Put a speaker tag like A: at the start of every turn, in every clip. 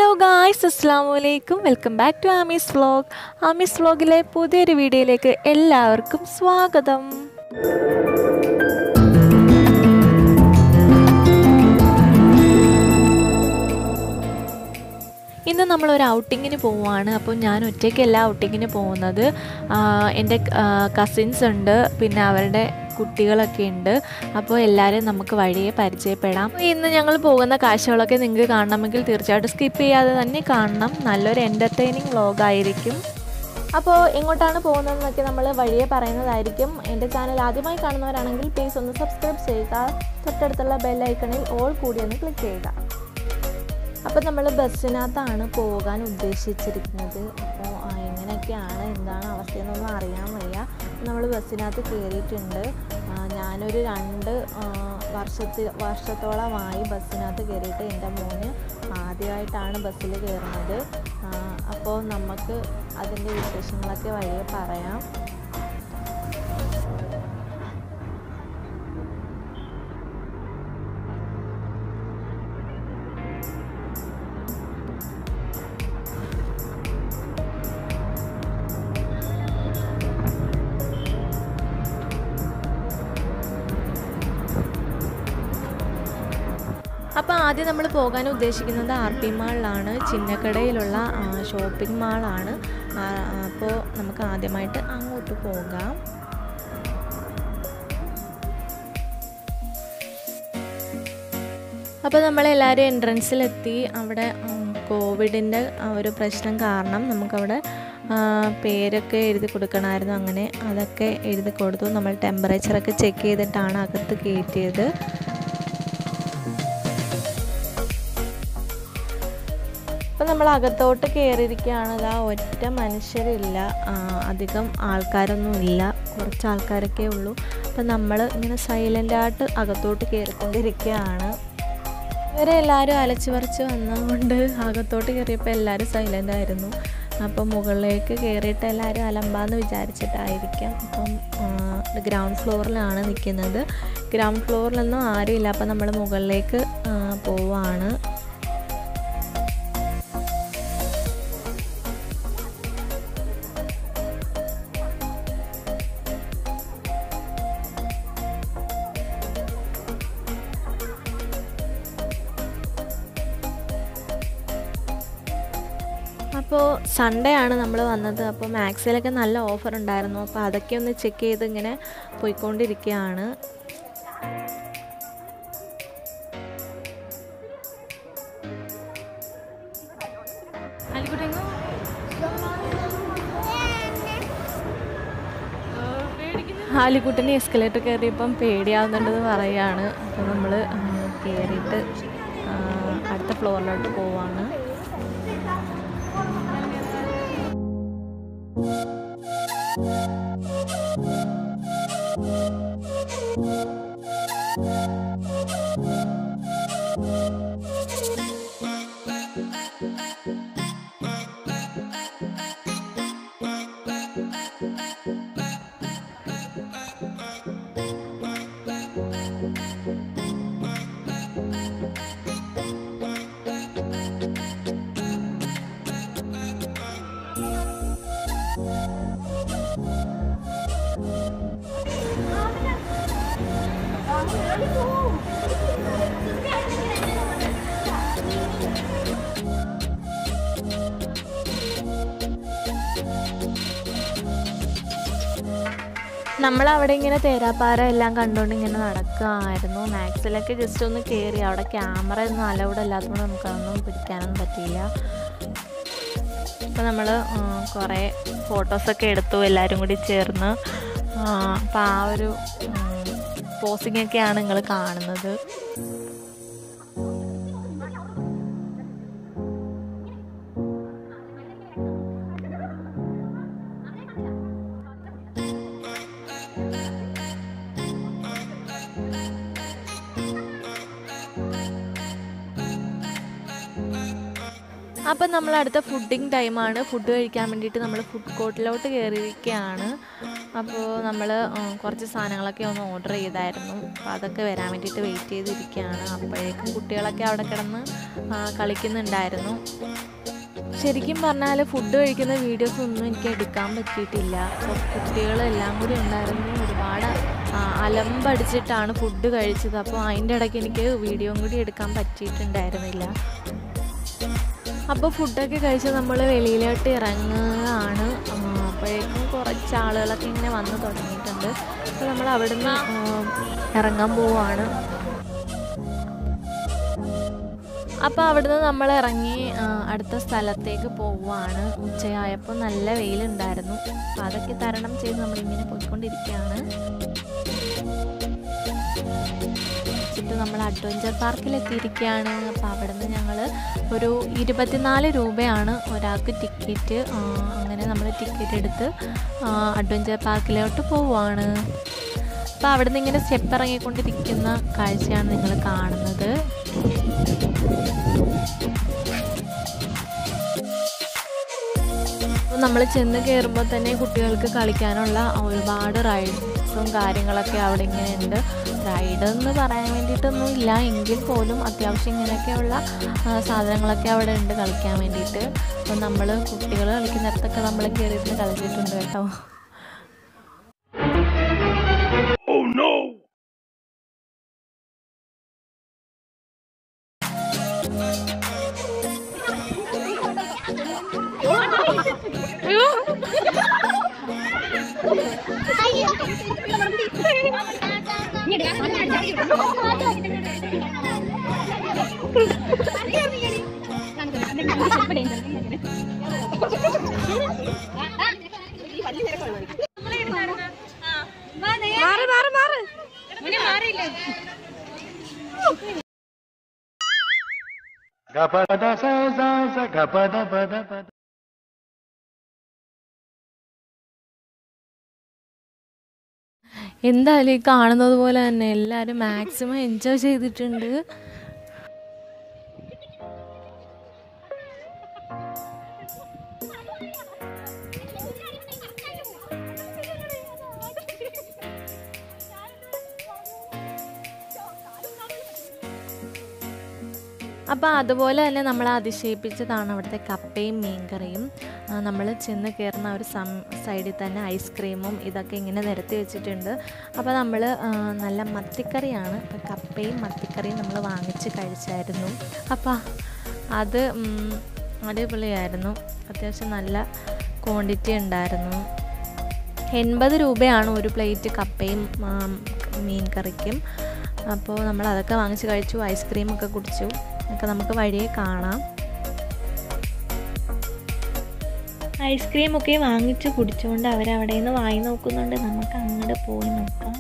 A: Hello guys അസ്സാം വലൈക്കും welcome back to Aami's vlog Aami's വ്ലോഗിലെ പുതിയൊരു വീഡിയോയിലേക്ക് എല്ലാവർക്കും സ്വാഗതം ഇന്ന് നമ്മളൊരു ഔട്ടിങ്ങിന് പോവുകയാണ് അപ്പോൾ ഞാൻ ഒറ്റയ്ക്കല്ല ഔട്ടിങ്ങിന് പോകുന്നത് ആ, എൻ്റെ കസിൻസ് ഉണ്ട് പിന്നെ അവരുടെ കുട്ടികളൊക്കെ ഉണ്ട് അപ്പോൾ എല്ലാവരെയും നമുക്ക് വഴിയെ പരിചയപ്പെടാം അപ്പോൾ ഇന്ന് ഞങ്ങൾ പോകുന്ന കാഴ്ചകളൊക്കെ നിങ്ങൾക്ക് കാണണമെങ്കിൽ തീർച്ചയായിട്ടും സ്കിപ്പ് ചെയ്യാതെ തന്നെ കാണണം നല്ലൊരു എൻ്റർടൈനിങ് വ്ളോഗായിരിക്കും അപ്പോൾ എങ്ങോട്ടാണ് പോകുന്നതെന്നൊക്കെ നമ്മൾ വഴിയെ പറയുന്നതായിരിക്കും എൻ്റെ ചാനൽ ആദ്യമായി കാണുന്നവരാണെങ്കിൽ പ്ലീസ് ഒന്ന് സബ്സ്ക്രൈബ് ചെയ്യുക തൊട്ടടുത്തുള്ള ബെൽ ഐക്കണിൽ ഓൾ കൂടി ഒന്ന് ക്ലിക്ക് ചെയ്യുക അപ്പോൾ നമ്മൾ ബസ്സിനകത്താണ് പോകാൻ ഉദ്ദേശിച്ചിരിക്കുന്നത് അപ്പോൾ ആ, എങ്ങനെയൊക്കെയാണ് എന്താണ് അവസ്ഥയെന്നൊന്നും അറിയാൻ വയ്യ നമ്മൾ ബസ്സിനകത്ത് കയറിയിട്ടുണ്ട് ആ, ഞാനൊരു രണ്ട് ആ, വർഷത്തിൽ വർഷത്തോളമായി ബസ്സിനകത്ത് കയറിയിട്ട് എൻ്റെ മോന് ആദ്യമായിട്ടാണ് ബസ്സിൽ കയറുന്നത് ആ, അപ്പോൾ നമുക്ക് അതിൻ്റെ വിശേഷങ്ങളൊക്കെ വഴിയെ പറയാം അപ്പോൾ ആദ്യം നമ്മൾ പോകാൻ ഉദ്ദേശിക്കുന്നത് ആർ പി മാളിലാണ് ചിന്നക്കടയിലുള്ള ഷോപ്പിംഗ് മാളാണ് അപ്പോൾ നമുക്ക് ആദ്യമായിട്ട് അങ്ങോട്ട് പോകാം അപ്പോൾ നമ്മളെല്ലാവരും എൻട്രൻസിലെത്തി അവിടെ ഉം, കോവിഡിൻ്റെ ആ ഒരു പ്രശ്നം കാരണം നമുക്കവിടെ ആ, പേരൊക്കെ എഴുതി കൊടുക്കണമായിരുന്നു അങ്ങനെ അതൊക്കെ എഴുതി കൊടുത്തു നമ്മൾ ടെമ്പറേച്ചറൊക്കെ ചെക്ക് ചെയ്തിട്ടാണ് അകത്ത് കയറ്റിയത് അപ്പം നമ്മൾ അകത്തോട്ട് കയറിയിരിക്കുകയാണ് ഇതാ ഒറ്റ മനുഷ്യരില്ല ആ, അധികം ആൾക്കാരൊന്നും ഇല്ല കുറച്ച് ആൾക്കാരൊക്കെ ഉള്ളൂ അപ്പം നമ്മൾ ഇങ്ങനെ സൈലൻ്റായിട്ട് അകത്തോട്ട് കയറിക്കൊണ്ടിരിക്കുകയാണ് ഇവരെ എല്ലാവരും അലച്ചു പറിച്ച് വന്നതുകൊണ്ട് അകത്തോട്ട് കയറിയപ്പോൾ എല്ലാവരും സൈലൻ്റ് ആയിരുന്നു അപ്പം മുകളിലേക്ക് കയറിയിട്ട് എല്ലാവരും അലമ്പാന്ന് വിചാരിച്ചിട്ടായിരിക്കാം അപ്പം ഗ്രൗണ്ട് ഫ്ലോറിലാണ് നിൽക്കുന്നത് ഗ്രൗണ്ട് ഫ്ലോറിലൊന്നും ആരുമില്ല അപ്പം നമ്മൾ മുകളിലേക്ക് ആ, പോവാണ് അപ്പോൾ സൺഡേ ആണ് നമ്മൾ വന്നത് അപ്പോൾ മാക്സിലൊക്കെ നല്ല ഓഫർ ഉണ്ടായിരുന്നു അപ്പോൾ അതൊക്കെ ഒന്ന് ചെക്ക് ചെയ്ത് ഇങ്ങനെ പോയിക്കൊണ്ടിരിക്കുകയാണ് ഹാലിക്കുട്ടിന് എസ്കലേറ്റർ കയറിയപ്പം പേടിയാവുന്നുണ്ടെന്ന് പറയാണ് അപ്പോൾ നമ്മൾ കയറിയിട്ട് ആ, അടുത്ത ഫ്ലോറിലോട്ട് പോവാണ് നമ്മളവിടെ ഇങ്ങനെ തേരാപ്പാര എല്ലാം കണ്ടുകൊണ്ട് ഇങ്ങനെ നടക്കുകയായിരുന്നു മാക്സിലൊക്കെ ജസ്റ്റ് ഒന്ന് കയറി അവിടെ ക്യാമറ ഒന്നും അലൗഡ് അല്ലാത്തതുകൊണ്ട് നമുക്കതൊന്നും പിടിക്കാനൊന്നും പറ്റിയില്ല അപ്പോൾ നമ്മൾ കുറേ ഫോട്ടോസൊക്കെ എടുത്തു എല്ലാവരും കൂടി ചേർന്ന് അപ്പോൾ ആ ഒരു പോസിംഗ് ഒക്കെയാണ് നിങ്ങൾ കാണുന്നത് അപ്പം നമ്മൾ അടുത്ത ഫുഡിങ് ടൈമാണ് ഫുഡ് കഴിക്കാൻ വേണ്ടിയിട്ട് നമ്മൾ ഫുഡ് കോർട്ടിലോട്ട് കയറിയിരിക്കുകയാണ് അപ്പോൾ നമ്മൾ കുറച്ച് സാധനങ്ങളൊക്കെ ഒന്ന് ഓർഡർ ചെയ്തായിരുന്നു അപ്പോൾ അതൊക്കെ വരാൻ വേണ്ടിയിട്ട് വെയിറ്റ് ചെയ്തിരിക്കുകയാണ് അപ്പോഴേക്കും കുട്ടികളൊക്കെ അവിടെ കിടന്ന് ആ, കളിക്കുന്നുണ്ടായിരുന്നു ശരിക്കും പറഞ്ഞാൽ ഫുഡ് കഴിക്കുന്ന വീഡിയോസ് ഒന്നും എനിക്ക് എടുക്കാൻ പറ്റിയിട്ടില്ല അപ്പോൾ കുട്ടികളെല്ലാം കൂടി ഉണ്ടായിരുന്നു ഒരുപാട് ആ, അലമ്പടിച്ചിട്ടാണ് ഫുഡ് കഴിച്ചത് അപ്പോൾ അതിൻ്റെ ഇടയ്ക്ക് എനിക്ക് വീഡിയോ കൂടി എടുക്കാൻ പറ്റിയിട്ടുണ്ടായിരുന്നില്ല അപ്പോൾ ഫുഡൊക്കെ കഴിച്ച് നമ്മൾ വെളിയിലോട്ട് ഇറങ്ങുകയാണ് ആ, അപ്പോഴേക്കും കുറച്ച് ആളുകളൊക്കെ ഇങ്ങനെ വന്ന് തുടങ്ങിയിട്ടുണ്ട് അപ്പോൾ നമ്മൾ അവിടുന്ന് ആ, ഇറങ്ങാൻ പോവുകയാണ് അപ്പോൾ അവിടുന്ന് നമ്മൾ ഇറങ്ങി ആ, അടുത്ത സ്ഥലത്തേക്ക് പോവുകയാണ് ഉച്ചയായപ്പോൾ നല്ല വെയിലുണ്ടായിരുന്നു അപ്പോൾ അതൊക്കെ തരണം ചെയ്ത് നമ്മളിങ്ങനെ പോയിക്കൊണ്ടിരിക്കുകയാണ് വെച്ചിട്ട് നമ്മൾ അഡ്വഞ്ചർ പാർക്കിൽ എത്തിയിരിക്കുകയാണ് അപ്പോൾ അവിടുന്ന് ഞങ്ങൾ ഒരു ഇരുപത്തിനാല് രൂപയാണ് ഒരാൾക്ക് ടിക്കറ്റ് അങ്ങനെ നമ്മൾ ടിക്കറ്റ് എടുത്ത് ആ, അഡ്വഞ്ചർ പാർക്കിലോട്ട് പോവുകയാണ് അപ്പോൾ അവിടുന്ന് ഇങ്ങനെ സ്റ്റെപ്പ് ഇറങ്ങിക്കൊണ്ടിരിക്കുന്ന കാഴ്ചയാണ് നിങ്ങൾ കാണുന്നത് അപ്പോൾ നമ്മൾ ചെന്ന് കയറുമ്പോൾ തന്നെ കുട്ടികൾക്ക് കളിക്കാനുള്ള ഒരുപാട് റൈഡ്സും കാര്യങ്ങളൊക്കെ അവിടെ ഇങ്ങനെ ഉണ്ട് റൈഡ് എന്ന് പറയാൻ വേണ്ടിയിട്ടൊന്നും ഇല്ല എങ്കിൽ പോലും അത്യാവശ്യം ഇങ്ങനെയൊക്കെയുള്ള ആ, സാധനങ്ങളൊക്കെ അവിടെ ഉണ്ട് കളിക്കാൻ വേണ്ടിയിട്ട് അപ്പോൾ നമ്മൾ കുട്ടികൾ കളിക്കുന്നിടത്തൊക്കെ നമ്മൾ കയറിയിട്ട് കളിച്ചിട്ടുണ്ട് കേട്ടോ
B: മാറി മാറി മാറി മാറിയില്ലേ
C: Gapada sa sa sa gapada pada pada.
A: എന്തായാലും ഈ കാണുന്നത് പോലെ തന്നെ എല്ലാവരും മാക്സിമം എൻജോയ് ചെയ്തിട്ടുണ്ട് അപ്പോൾ അതുപോലെ തന്നെ നമ്മൾ അതിശയിപ്പിച്ചതാണ് അവിടുത്തെ കപ്പയും മീൻകറിയും നമ്മൾ ചെന്ന് കയറുന്ന ആ ഒരു സം സൈഡിൽ തന്നെ ഐസ്ക്രീമും ഇതൊക്കെ ഇങ്ങനെ നിരത്തി വെച്ചിട്ടുണ്ട് അപ്പോൾ നമ്മൾ നല്ല മത്തിക്കറിയാണ് അപ്പോൾ കപ്പയും മത്തിക്കറിയും നമ്മൾ വാങ്ങിച്ച് കഴിച്ചായിരുന്നു അപ്പോൾ അത് ഉം, അടിപൊളിയായിരുന്നു അത്യാവശ്യം നല്ല ക്വാണ്ടിറ്റി ഉണ്ടായിരുന്നു എൺപത് രൂപയാണ് ഒരു പ്ലേറ്റ് കപ്പയും ആം, മീൻ കറിക്കും അപ്പോൾ നമ്മൾ അതൊക്കെ വാങ്ങിച്ച് കഴിച്ചു ഐസ്ക്രീമൊക്കെ കുടിച്ചു ഒക്കെ നമുക്ക് വഴിയെ കാണാം ഐസ്ക്രീമൊക്കെ വാങ്ങിച്ച് കുടിച്ചുകൊണ്ട് അവരവിടെ നിന്ന് വായി നോക്കുന്നുണ്ട് നമുക്ക് അങ്ങോട്ട് പോയി നോക്കാം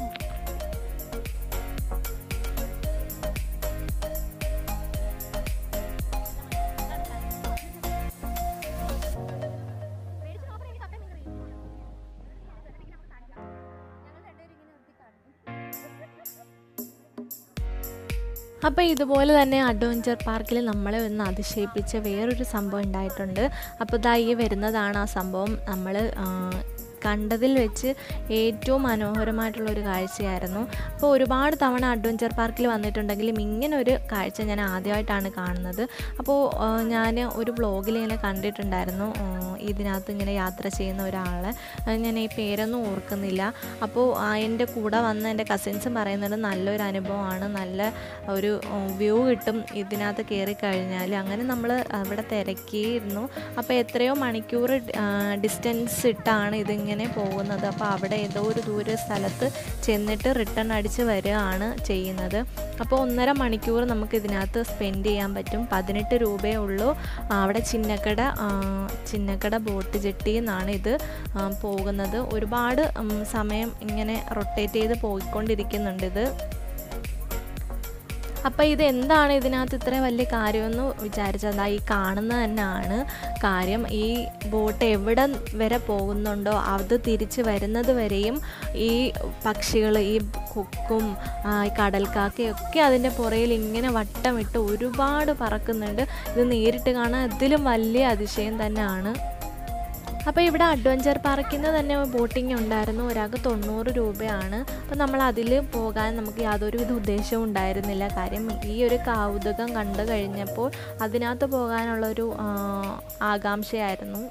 A: അപ്പോൾ ഇതുപോലെ തന്നെ അഡ്വഞ്ചർ പാർക്കിൽ നമ്മളെ ഒന്ന് അതിശയിപ്പിച്ച വേറൊരു സംഭവം ഉണ്ടായിട്ടുണ്ട് അപ്പോൾ ഇതാ ഈ വരുന്നതാണ് ആ സംഭവം നമ്മൾ കണ്ടതിൽ വെച്ച് ഏറ്റവും മനോഹരമായിട്ടുള്ള ഒരു കാഴ്ചയായിരുന്നു അപ്പോൾ ഒരുപാട് തവണ അഡ്വഞ്ചർ പാർക്കിൽ വന്നിട്ടുണ്ടെങ്കിലും ഇങ്ങനെ ഒരു കാഴ്ച ഞാൻ ആദ്യമായിട്ടാണ് കാണുന്നത് അപ്പോൾ ഞാൻ ഒരു വ്ളോഗിൽ ഇങ്ങനെ കണ്ടിട്ടുണ്ടായിരുന്നു ആ, ഇതിനകത്ത് ഇങ്ങനെ യാത്ര ചെയ്യുന്ന ഒരാളെ ആ, ഞാൻ ഈ പേരൊന്നും ഓർക്കുന്നില്ല അപ്പോൾ ആ, എൻ്റെ കൂടെ വന്ന എൻ്റെ കസിൻസും പറയുന്നത് നല്ലൊരു അനുഭവമാണ് നല്ല ഒരു വ്യൂ കിട്ടും ഇതിനകത്ത് കയറി കഴിഞ്ഞാൽ അങ്ങനെ നമ്മൾ അവിടെ തിരക്കിയിരുന്നു അപ്പോൾ എത്രയോ മണിക്കൂർ ഡിസ്റ്റൻസ് ഇട്ടാണ് ഇതിങ്ങനെ പോകുന്നത് അപ്പോൾ അവിടെ ഏതോ ഒരു ദൂര സ്ഥലത്ത് ചെന്നിട്ട് റിട്ടേൺ അടിച്ച് വരികയാണ് ചെയ്യുന്നത് അപ്പോൾ ഒന്നര മണിക്കൂർ നമുക്ക് ഇതിനകത്ത് സ്പെൻഡ് ചെയ്യാൻ പറ്റും പതിനെട്ട് രൂപയേ ഉള്ളൂ ആ, അവിടെ ചിന്നക്കട ആ, ചിന്നക്കട ബോട്ട് ജെട്ടി എന്നാണ് ഇത് ആ, പോകുന്നത് ഒരുപാട് ഉം, സമയം ഇങ്ങനെ റൊട്ടേറ്റ് ചെയ്ത് പോയിക്കൊണ്ടിരിക്കുന്നുണ്ട് ഇത് അപ്പോൾ ഇത് എന്താണ് ഇതിനകത്ത് ഇത്ര വലിയ കാര്യമെന്ന് വിചാരിച്ചത് ഈ കാണുന്നത് തന്നെയാണ് കാര്യം ഈ ബോട്ട് എവിടെ വരെ പോകുന്നുണ്ടോ അത് തിരിച്ച് വരുന്നത് വരെയും ഈ പക്ഷികൾ ഈ കൊക്കും ആ, ഈ കടൽക്കാക്കയൊക്കെ അതിൻ്റെ പുറയിൽ ഇങ്ങനെ വട്ടമിട്ട് ഒരുപാട് പറക്കുന്നുണ്ട് ഇത് നേരിട്ട് കാണാൻ ഇതിലും വലിയ അതിശയം തന്നെയാണ് അപ്പോൾ ഇവിടെ അഡ്വഞ്ചർ പാർക്കിൽ നിന്ന് തന്നെ ബോട്ടിംഗ് ഉണ്ടായിരുന്നു ഒരാൾക്ക് തൊണ്ണൂറ് രൂപയാണ് അപ്പോൾ നമ്മൾ അതിൽ പോകാൻ നമുക്ക് യാതൊരുവിധ ഉദ്ദേശവും ഉണ്ടായിരുന്നില്ല കാര്യം ഈ ഒരു കൗതുകം കണ്ടു കഴിഞ്ഞപ്പോൾ അതിനകത്ത് പോകാനുള്ളൊരു ആ, ആകാംക്ഷയായിരുന്നു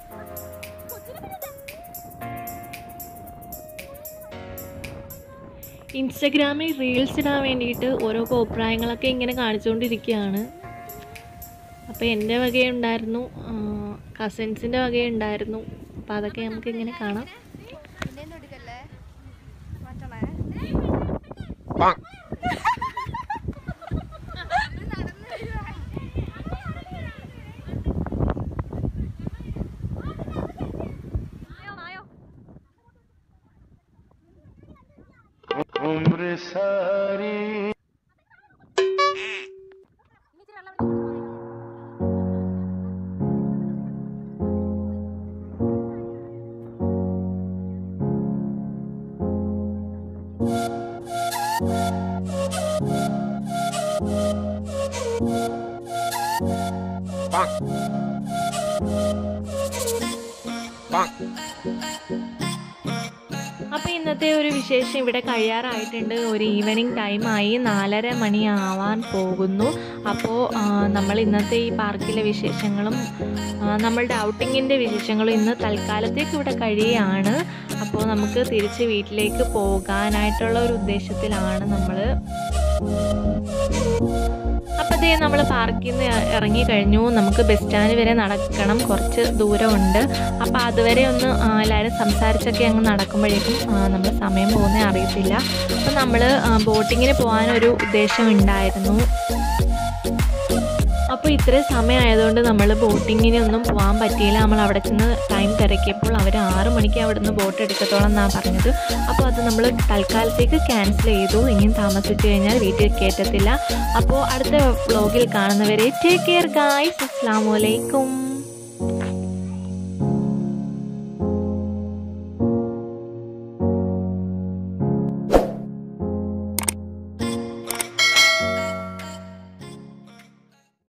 A: ഇൻസ്റ്റഗ്രാമിൽ റീൽസ് ഇടാൻ വേണ്ടിയിട്ട് ഓരോ കോപ്രായങ്ങളൊക്കെ ഇങ്ങനെ കാണിച്ചുകൊണ്ടിരിക്കുകയാണ് അപ്പോൾ എൻ്റെ വകയുണ്ടായിരുന്നു കസിൻസിൻ്റെ വകയുണ്ടായിരുന്നു അപ്പോൾ അതൊക്കെ നമുക്ക് ഇങ്ങനെ കാണാം
C: उम्र सारी
A: അപ്പോൾ ഇന്നത്തെ ഒരു വിശേഷം ഇവിടെ കഴിയാറായിട്ടുണ്ട് ഒരു ഈവനിങ് ടൈമായി നാലര മണിയാവാൻ പോകുന്നു അപ്പോൾ നമ്മൾ ഇന്നത്തെ ഈ പാർക്കിലെ വിശേഷങ്ങളും ആ, നമ്മളുടെ ഔട്ടിങ്ങിൻ്റെ വിശേഷങ്ങളും ഇന്ന് തൽക്കാലത്തേക്ക് ഇവിടെ കഴിയുകയാണ് അപ്പോൾ നമുക്ക് തിരിച്ച് വീട്ടിലേക്ക് പോകാനായിട്ടുള്ള ഒരു ഉദ്ദേശത്തിലാണ് നമ്മൾ അപ്പോൾ ദേ നമ്മൾ പാർക്കിൽ നിന്ന് ഇറങ്ങി കഴിഞ്ഞു നമുക്ക് ബസ് സ്റ്റാൻഡ് വരെ നടക്കണം കുറച്ച് ദൂരമുണ്ട് അപ്പോൾ അതുവരെ ഒന്ന് ആ, എല്ലാവരും സംസാരിച്ചൊക്കെ അങ്ങ് നടക്കുമ്പോഴേക്കും നമ്മൾ സമയം പോകുന്നത് അറിയത്തില്ല അപ്പോൾ നമ്മൾ ബോട്ടിങ്ങിന് പോകാനൊരു ഉദ്ദേശം ഉണ്ടായിരുന്നു അപ്പോൾ ഇത്രയും സമയമായതുകൊണ്ട് നമ്മൾ ബോട്ടിങ്ങിന് ഒന്നും പോകാൻ പറ്റിയില്ല നമ്മൾ അവിടെ ചെന്ന് ടൈം തിരക്കിയപ്പോൾ അവർ ആറ് മണിക്ക് അവിടെ നിന്ന് ബോട്ട് എടുക്കത്തോളം എന്നാണ് പറഞ്ഞത് അപ്പോൾ അത് നമ്മൾ തൽക്കാലത്തേക്ക് ക്യാൻസൽ ചെയ്തു ഇനിയും താമസിച്ചു കഴിഞ്ഞാൽ വീട്ടിൽ കയറ്റത്തില്ല അപ്പോൾ അടുത്ത വ്ളോഗിൽ കാണുന്നവരെ ടേക്ക് കെയർ ഗായ്സ് അസ്സാം വലൈക്കും